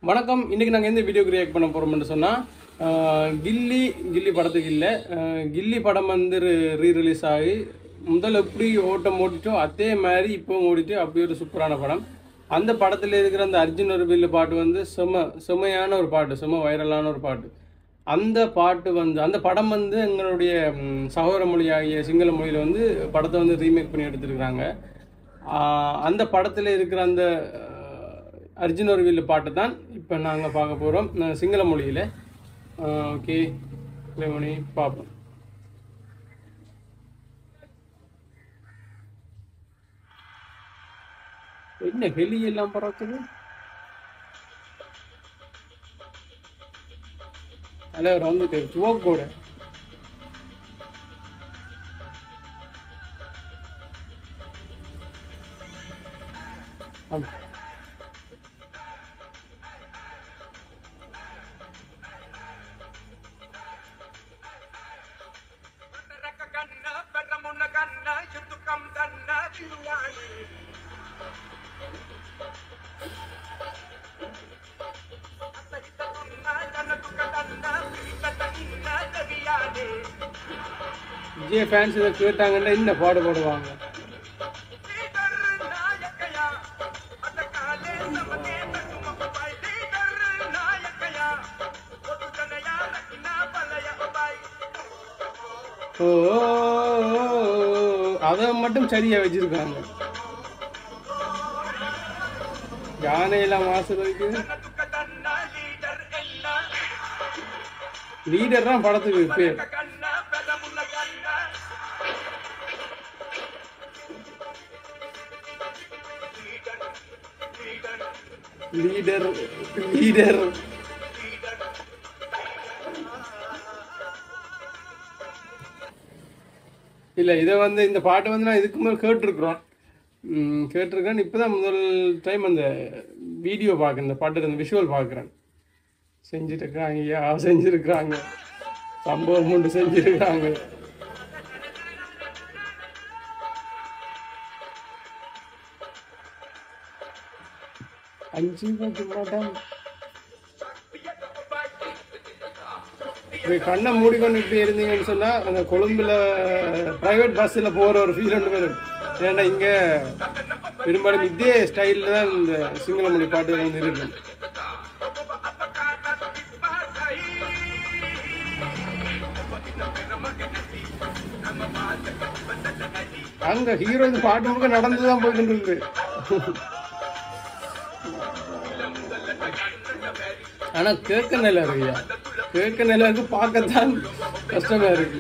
வணக்கம் இன்னைக்கு நாங்கள் எந்த வீடியோக்கு ரியாக்ட் பண்ண போகிறோம்னு சொன்னால் கில்லி கில்லி படத்துக்கு இல்லை கில்லி படம் வந்து ரீ ரிலீஸ் ஆகி முதல்ல எப்படி ஓட்டம் ஓடிட்டோ அதே மாதிரி இப்போவும் ஓடிட்டு அப்படி ஒரு சூப்பரான படம் அந்த படத்தில் இருக்கிற அந்த அர்ஜுன் ஒரு பில்லு பாட்டு வந்து செம செமையான ஒரு பாட்டு செம வைரலான ஒரு பாட்டு அந்த பாட்டு வந்து அந்த படம் வந்து எங்களுடைய ம், சகோதர மொழியாகிய சிங்கள மொழியில் வந்து படத்தை வந்து ரீமேக் பண்ணி எடுத்திருக்கிறாங்க ஆஹ் அந்த படத்தில் இருக்கிற அந்த அஹ், அர்ஜுன் ஒரு வில்லு பாட்டு தான் இப்போ நாங்கள் பார்க்க போகிறோம் சிங்கள மொழியில் ஓகே ப்ளே பண்ணி பார்ப்போம் என்ன வெளியெல்லாம் பறக்குது தலைவர் வந்துட்டு துவக்கோட ஆமா రక కన్న పెర్రమున్న కన్న యుద్ధకం కన్న తిరువాణి అతడితకున్న కనతుక కన్న పిరికతనిన్న తగియానే விஜய் ஃபேன்ஸ் இதை கேட்டாங்கன்னா என்ன பாடுபடுவாங்க లీడర్ నాయకయ అతకాలే సమకే తకుమపై లీడర్ నాయకయ ఒటుకనయ రకిన బలయ బాయ్ ஓ அதை மட்டும் சரியா வச்சிருக்காங்க யானையெல்லாம் வாசலுக்கு కనతుక కన్న లీడర్ ఎల్ల லீடர் தான் படத்துக்கு பேர் కన్న పెర్రమున్న కన్న லீடர் லீடர் இல்லை இதை வந்து இந்த பாட்டை வந்து நான் இதுக்கு மேலே கேட்டிருக்கிறோம் ம், கேட்டிருக்கேன் இப்போ தான் முதல் டைம் அந்த வீடியோ பார்க்குறேன் இந்த பாட்டு அந்த விஷுவல் பார்க்குறேன் செஞ்சுருக்காங்க ஐயா செஞ்சுருக்குறாங்க சம்பவம் ஒன்று செஞ்சுருக்காங்க அஞ்சு பத்து மாட்டாங்க இப்படி கண்ணை மூடிக்கொண்டு இப்படி இருந்தீங்கன்னு சொன்னால் அந்த கொழும்புல ப்ரைவேட் பஸ்ஸில் போகிற ஒரு ஃபீல் ஒன்று வரும் ஏன்னா இங்கே பெரும்பாலும் இதே ஸ்டைலில் தான் இந்த சிங்கள மொழி பாட்டு வந்து இருக்கும் அங்கே ஹீரோ இந்த பாட்டு முழுக்க நடந்து தான் போய்கிட்டு இருக்கு ஆனால் கேட்க நிலை இருக்குயா கேட்க நிலை இருக்கு பார்க்கத்தான் கஷ்டமா இருக்கு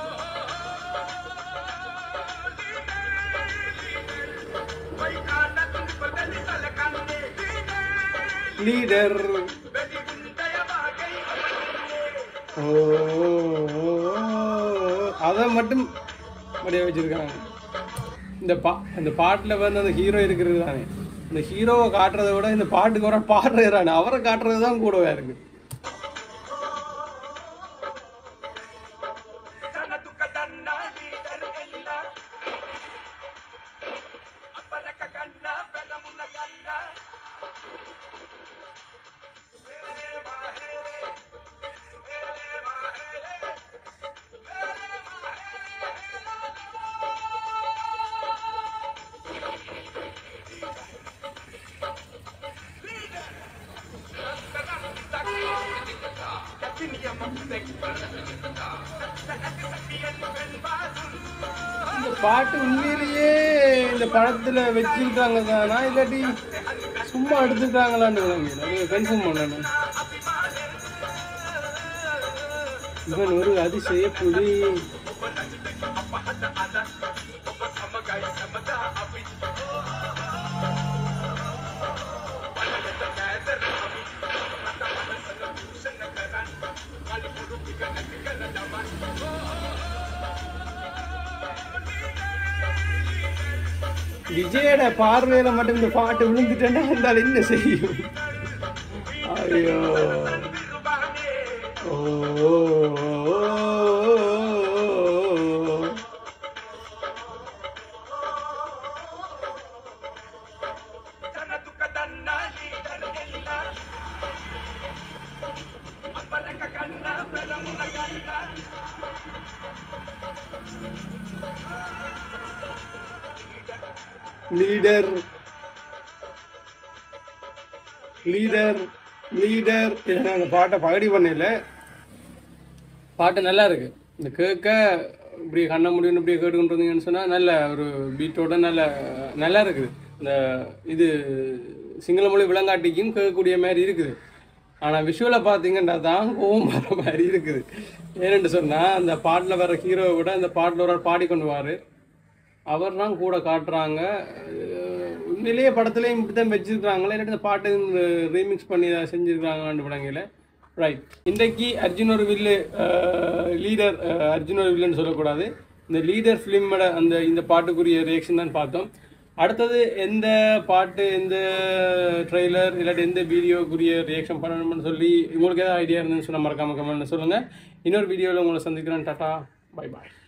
லீடர் ஓ அதை மட்டும் அப்படியே வச்சிருக்காங்க இந்த பா அந்த பாட்டில் வந்து அந்த ஹீரோ இருக்கிறது தானே இந்த ஹீரோவை காட்டுறதை விட இந்த பாட்டுக்கு வர பாடுறானே அவரை காட்டுறது தான் கூடவே இருக்கு இந்த பாட்டு உண்மையிலேயே இந்த படத்துல வச்சிருக்காங்க தானா இல்லாட்டி சும்மா எடுத்துட்டாங்களான்னு கன்ஃபார்ம் பண்ணணும் இவன் ஒரு அதிசய புலி விஜயோட பார்வையில மட்டும் இந்த பாட்டு விழுந்துட்டேன்னா இருந்தாலும் என்ன செய்யும் ஐயோ ஓ லீடர் லீடர் லீடர் அந்த பாட்டை பகடி பண்ணல பாட்டு நல்லா இருக்கு இந்த கேட்க இப்படி கண்ண முடியும் இப்படி கேட்டுக்கிட்டு இருந்தீங்கன்னு சொன்னால் நல்ல ஒரு பீட்டோட நல்ல நல்லா இருக்குது இந்த இது சிங்கள மொழி விளங்காட்டிக்கும் கேட்கக்கூடிய மாதிரி இருக்குது ஆனால் விஷுவலை பார்த்தீங்கன்னா தான் கோவம் வர மாதிரி இருக்குது ஏன்னு சொன்னால் அந்த பாட்டில் வர ஹீரோவை விட அந்த பாட்டில் ஒரு ஆள் பாடிக்கொண்டு வாரு அவர் தான் கூட காட்டுறாங்க அஹ் உண்மையிலேயே படத்துலேயும் இப்படி தான் வச்சிருக்காங்களே இல்லாட்டி இந்த பாட்டு ரீமிக்ஸ் பண்ணி இதை செஞ்சுருக்காங்கன்னு படங்கள ரைட் இன்றைக்கு அர்ஜுன் ஒரு வில்லு லீடர் அர்ஜுன் ஒரு வில்லுன்னு சொல்லக்கூடாது இந்த லீடர் ஃபிலிமோட அந்த இந்த பாட்டுக்குரிய ரியாக்ஷன் தான் பார்த்தோம் அடுத்தது எந்த பாட்டு எந்த ட்ரெய்லர் இல்லாட்டி எந்த வீடியோக்குரிய ரியாக்ஷன் பண்ணணும்னு சொல்லி உங்களுக்கு ஏதாவது ஐடியா இருந்துன்னு சொன்னால் மறக்காம கமெண்ட்ல சொல்லுங்கள் இன்னொரு வீடியோவில் உங்களை சந்திக்கிறேன் டாட்டா பை பாய்